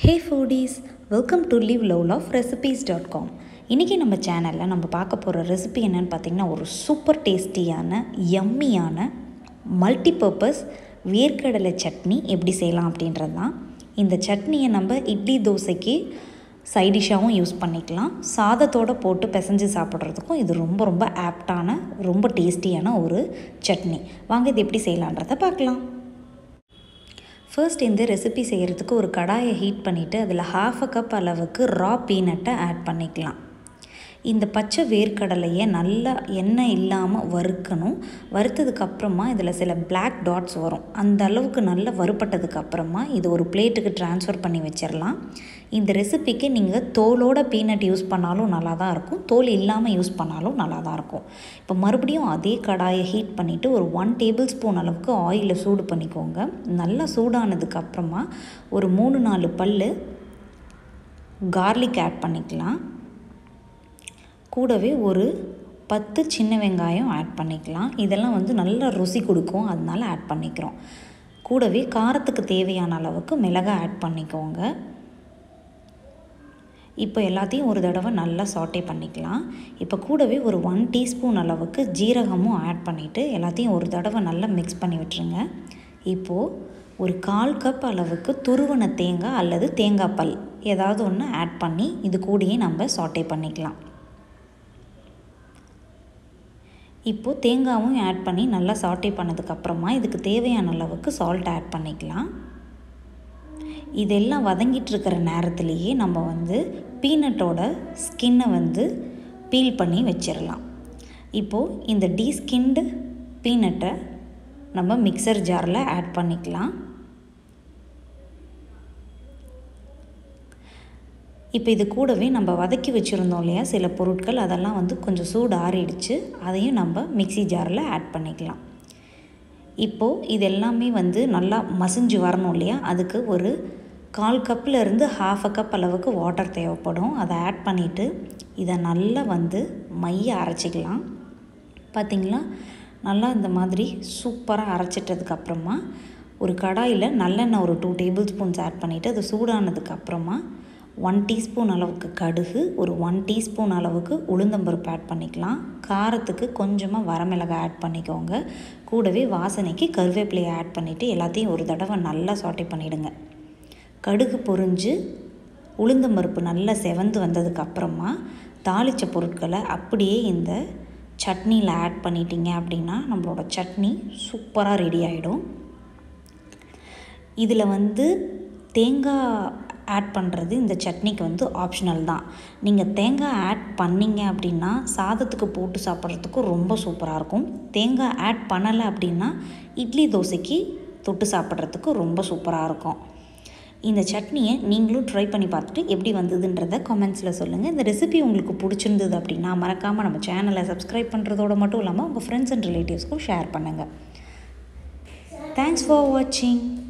hey foodies welcome to live love of recipes dot com இன்றைக்கி நம்ம சேனலில் நம்ம பார்க்க போகிற ரெசிபி என்னென்னு பார்த்தீங்கன்னா ஒரு சூப்பர் டேஸ்டியான யம்மியான மல்டிபர்பஸ் வேர்க்கடலை சட்னி எப்படி செய்யலாம் அப்படின்றது தான் இந்த சட்னியை நம்ம இட்லி தோசைக்கு சைடிஷாகவும் யூஸ் பண்ணிக்கலாம் சாதத்தோடு போட்டு பிசைஞ்சு சாப்பிட்றதுக்கும் இது ரொம்ப ரொம்ப ஆப்டான ரொம்ப டேஸ்டியான ஒரு சட்னி வாங்க இது எப்படி செய்யலான்றதை பார்க்கலாம் ஃபர்ஸ்ட் இந்த ரெசிபி செய்கிறதுக்கு ஒரு கடாயை ஹீட் பண்ணிவிட்டு அதில் ஹாஃப் அ கப் அளவுக்கு ரா பீனட்டை ஆட் பண்ணிக்கலாம் இந்த பச்சை வேர்க்கடலையை நல்லா எண்ணெய் இல்லாமல் வறுக்கணும் வறுத்ததுக்கப்புறமா இதில் சில பிளாக் டாட்ஸ் வரும் அந்த அளவுக்கு நல்லா வறுப்பட்டதுக்கப்புறமா இது ஒரு பிளேட்டுக்கு ட்ரான்ஸ்ஃபர் பண்ணி வச்சிடலாம் இந்த ரெசிபிக்கு நீங்கள் தோலோட பீனட் யூஸ் பண்ணாலும் நல்லா தான் இருக்கும் தோல் இல்லாமல் யூஸ் பண்ணாலும் நல்லா தான் இருக்கும் இப்போ மறுபடியும் அதே கடாயை ஹீட் பண்ணிவிட்டு ஒரு ஒன் டேபிள் ஸ்பூன் அளவுக்கு ஆயிலை சூடு பண்ணிக்கோங்க நல்லா சூடானதுக்கப்புறமா ஒரு மூணு நாலு பல் கார்லிக் ஆட் பண்ணிக்கலாம் கூடவே ஒரு பத்து சின்ன வெங்காயம் ஆட் பண்ணிக்கலாம் இதெல்லாம் வந்து நல்லா ருசி கொடுக்கும் அதனால ஆட் பண்ணிக்கிறோம் கூடவே காரத்துக்கு தேவையான அளவுக்கு மிளகாய் ஆட் பண்ணிக்கோங்க இப்போ எல்லாத்தையும் ஒரு தடவை நல்லா சாட்டே பண்ணிக்கலாம் இப்போ கூடவே ஒரு ஒன் டீஸ்பூன் அளவுக்கு ஜீரகமும் ஆட் பண்ணிவிட்டு எல்லாத்தையும் ஒரு தடவை நல்லா மிக்ஸ் பண்ணி விட்டுருங்க இப்போது ஒரு கால் கப் அளவுக்கு துருவன தேங்காய் அல்லது தேங்காய் பல் ஏதாவது ஒன்று ஆட் பண்ணி இது கூடயே நம்ம சாட்டே பண்ணிக்கலாம் இப்போது தேங்காயும் ஆட் பண்ணி நல்லா சாட்டே பண்ணதுக்கப்புறமா இதுக்கு தேவையான அளவுக்கு சால்ட் ஆட் பண்ணிக்கலாம் இதெல்லாம் வதங்கிட்டு இருக்கிற நேரத்துலேயே நம்ம வந்து பீனட்டோட ஸ்கின்னை வந்து பீல் பண்ணி வச்சிடலாம் இப்போது இந்த டீஸ்கின்டு பீனட்டை நம்ம மிக்சர் ஜாரில் ஆட் பண்ணிக்கலாம் இப்போ இது கூடவே நம்ம வதக்கி வச்சுருந்தோம் இல்லையா சில பொருட்கள் அதெல்லாம் வந்து கொஞ்சம் சூடு ஆறிடுச்சு அதையும் நம்ம மிக்சி ஜாரில் ஆட் பண்ணிக்கலாம் இப்போது இது எல்லாமே வந்து நல்லா மசிஞ்சு வரணும் இல்லையா அதுக்கு ஒரு கால் கப்பில் இருந்து ஹாஃப் அ கப் அளவுக்கு வாட்டர் தேவைப்படும் அதை ஆட் பண்ணிவிட்டு இதை நல்லா வந்து மைய அரைச்சிக்கலாம் பார்த்திங்களா நல்லா இந்த மாதிரி சூப்பராக அரைச்சிட்டதுக்கப்புறமா ஒரு கடாயில் நல்லெண்ணெய் ஒரு டூ டேபிள் ஸ்பூன்ஸ் ஆட் பண்ணிவிட்டு அது சூடானதுக்கப்புறமா ஒன் டீஸ்பூன் அளவுக்கு கடுகு ஒரு ஒன் டீஸ்பூன் அளவுக்கு உளுந்தம்பருப்பு ஆட் பண்ணிக்கலாம் காரத்துக்கு கொஞ்சமாக வரமிளகாய் ஆட் பண்ணிக்கோங்க கூடவே வாசனைக்கு கருவேப்பிலையை ஆட் பண்ணிவிட்டு எல்லாத்தையும் ஒரு தடவை நல்லா சாட்டை பண்ணிவிடுங்க கடுகு பொரிஞ்சு உளுந்தம்பருப்பு நல்லா செவந்து வந்ததுக்கப்புறமா தாளித்த பொருட்களை அப்படியே இந்த சட்னியில் ஆட் பண்ணிட்டீங்க அப்படின்னா நம்மளோட சட்னி சூப்பராக ரெடி ஆகிடும் இதில் வந்து தேங்காய் ஆட் பண்ணுறது இந்த சட்னிக்கு வந்து ஆப்ஷனல் தான் நீங்கள் தேங்காய் ஆட் பண்ணிங்க அப்படின்னா சாதத்துக்கு போட்டு சாப்பிட்றதுக்கு ரொம்ப சூப்பராக இருக்கும் தேங்காய் ஆட் பண்ணலை அப்படின்னா இட்லி தோசைக்கு தொட்டு சாப்பிட்றதுக்கு ரொம்ப சூப்பராக இருக்கும் இந்த சட்னியை நீங்களும் ட்ரை பண்ணி பார்த்துட்டு எப்படி வந்ததுன்றதை கமெண்ட்ஸில் சொல்லுங்கள் இந்த ரெசிபி உங்களுக்கு பிடிச்சிருந்தது அப்படின்னா மறக்காமல் நம்ம சேனலை சப்ஸ்கிரைப் பண்ணுறதோட மட்டும் இல்லாமல் உங்கள் ஃப்ரெண்ட்ஸ் அண்ட் ரிலேட்டிவ்ஸ்க்கும் ஷேர் பண்ணுங்கள் தேங்க்ஸ் ஃபார் வாட்சிங்